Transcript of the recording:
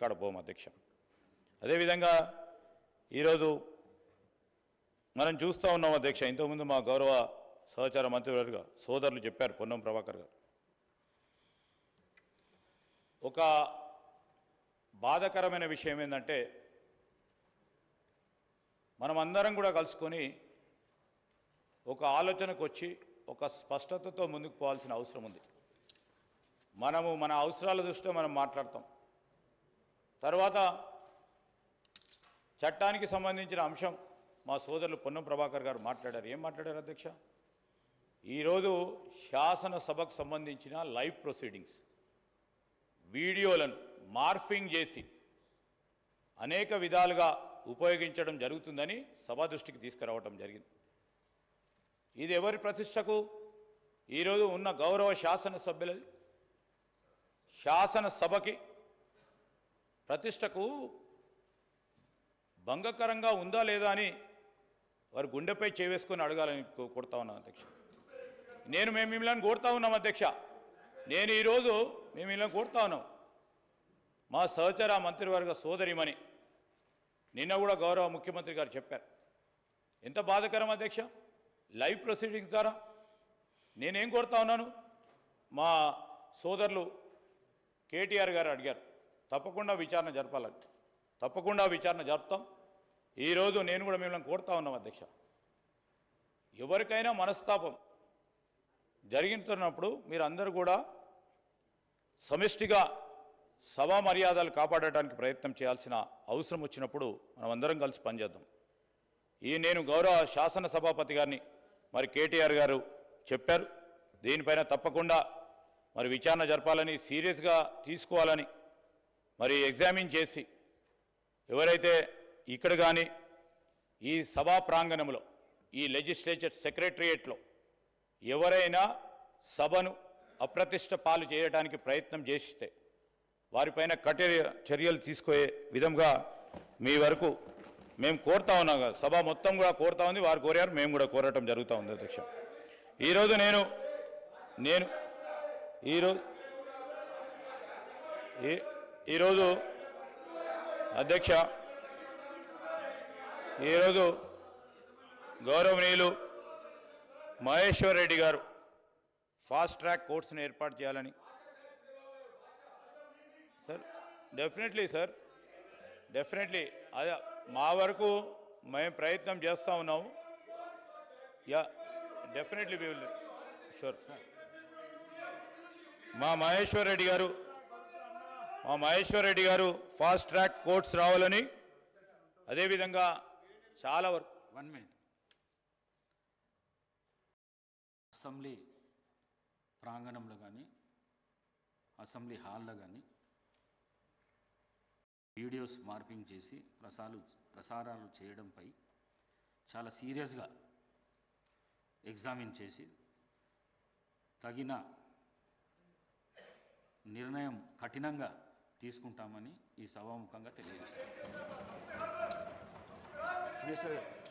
ఎక్కడ పోం అధ్యక్ష అదేవిధంగా ఈరోజు మనం చూస్తూ ఉన్నాం అధ్యక్ష ఇంతకుముందు మా గౌరవ సహచార మంత్రివర్గ సోదరులు చెప్పారు పొన్నం ప్రభాకర్ గారు ఒక బాధాకరమైన విషయం ఏంటంటే మనం అందరం కూడా కలుసుకొని ఒక ఆలోచనకు వచ్చి ఒక స్పష్టతతో ముందుకు పోవాల్సిన అవసరం ఉంది మనము మన అవసరాల దృష్ట్యా మనం మాట్లాడతాం తర్వాత చట్టానికి సంబంధించిన అంశం మా సోదరులు పొన్నం ప్రభాకర్ గారు మాట్లాడారు ఏం మాట్లాడారు అధ్యక్ష ఈరోజు శాసనసభకు సంబంధించిన లైవ్ ప్రొసీడింగ్స్ వీడియోలను మార్ఫింగ్ చేసి అనేక విధాలుగా ఉపయోగించడం జరుగుతుందని సభా దృష్టికి తీసుకురావడం జరిగింది ఇది ఎవరి ప్రతిష్టకు ఈరోజు ఉన్న గౌరవ శాసనసభ్యులది శాసనసభకి ప్రతిష్టకు భంగకరంగా ఉందా లేదా అని వారు గుండెపై చేవేసుకొని అడగాలని కో- కోరుతా ఉన్నాను అధ్యక్ష నేను మేము మిమ్మల్ని కోరుతా ఉన్నాం అధ్యక్ష నేను ఈరోజు మేము మిమ్మల్ని కోరుతా ఉన్నాం మా సహచర మంత్రివర్గ సోదరిమని నిన్న కూడా గౌరవ ముఖ్యమంత్రి గారు చెప్పారు ఎంత బాధకరం అధ్యక్ష లైవ్ ప్రొసీడింగ్స్ ద్వారా నేనేం కోరుతా ఉన్నాను మా సోదరులు కేటీఆర్ గారు అడిగారు తప్పకుండా విచారణ జరపాలని తప్పకుండా విచారణ జరుపుతాం ఈరోజు నేను కూడా మిమ్మల్ని కోరుతా ఉన్నాం అధ్యక్ష ఎవరికైనా మనస్తాపం జరిగినప్పుడు మీరు అందరూ కూడా సమిష్టిగా సభా మర్యాదలు కాపాడటానికి ప్రయత్నం చేయాల్సిన అవసరం వచ్చినప్పుడు మనం అందరం కలిసి పనిచేద్దాం ఈ నేను గౌరవ శాసన సభాపతి గారిని మరి కేటీఆర్ గారు చెప్పారు దీనిపైన తప్పకుండా మరి విచారణ జరపాలని సీరియస్గా తీసుకోవాలని మరి ఎగ్జామిన్ చేసి ఎవరైతే ఇక్కడ కానీ ఈ సభా ప్రాంగణంలో ఈ లెజిస్లేచర్ సెక్రటరియేట్లో ఎవరైనా సభను అప్రతిష్ట పాలు చేయడానికి ప్రయత్నం చేస్తే వారిపైన కఠిన చర్యలు తీసుకునే విధంగా మీ వరకు మేము కోరుతా ఉన్నాం కదా సభ మొత్తం కూడా కోరుతా ఉంది వారు కోరారు మేము కూడా కోరటం జరుగుతూ ఉంది అధ్యక్ష ఈరోజు నేను నేను ఈరోజు ఈ ఈరోజు అధ్యక్ష ఈరోజు గౌరవనీయులు మహేశ్వర్ రెడ్డి గారు ఫాస్ట్ ట్రాక్ కోర్సును ఏర్పాటు చేయాలని సార్ డెఫినెట్లీ సార్ డెఫినెట్లీ అదే మా వరకు మేము ప్రయత్నం చేస్తూ ఉన్నాము yeah definitely we will sure మా మహేశ్వర్ రెడ్డి గారు మా మహేశ్వర్ రెడ్డి గారు ఫాస్ట్ ట్రాక్ కోర్ట్స్ రావాలని అదేవిధంగా చాలా వరకు వన్ మినిట్ అసెంబ్లీ ప్రాంగణంలో కానీ అసెంబ్లీ హాల్లో కానీ వీడియోస్ మార్పింగ్ చేసి ప్రసారాలు ప్రసారాలు చేయడంపై చాలా సీరియస్గా ఎగ్జామిన్ చేసి తగిన నిర్ణయం కఠినంగా తీసుకుంటామని ఈ సభాముఖంగా తెలియజేస్తాం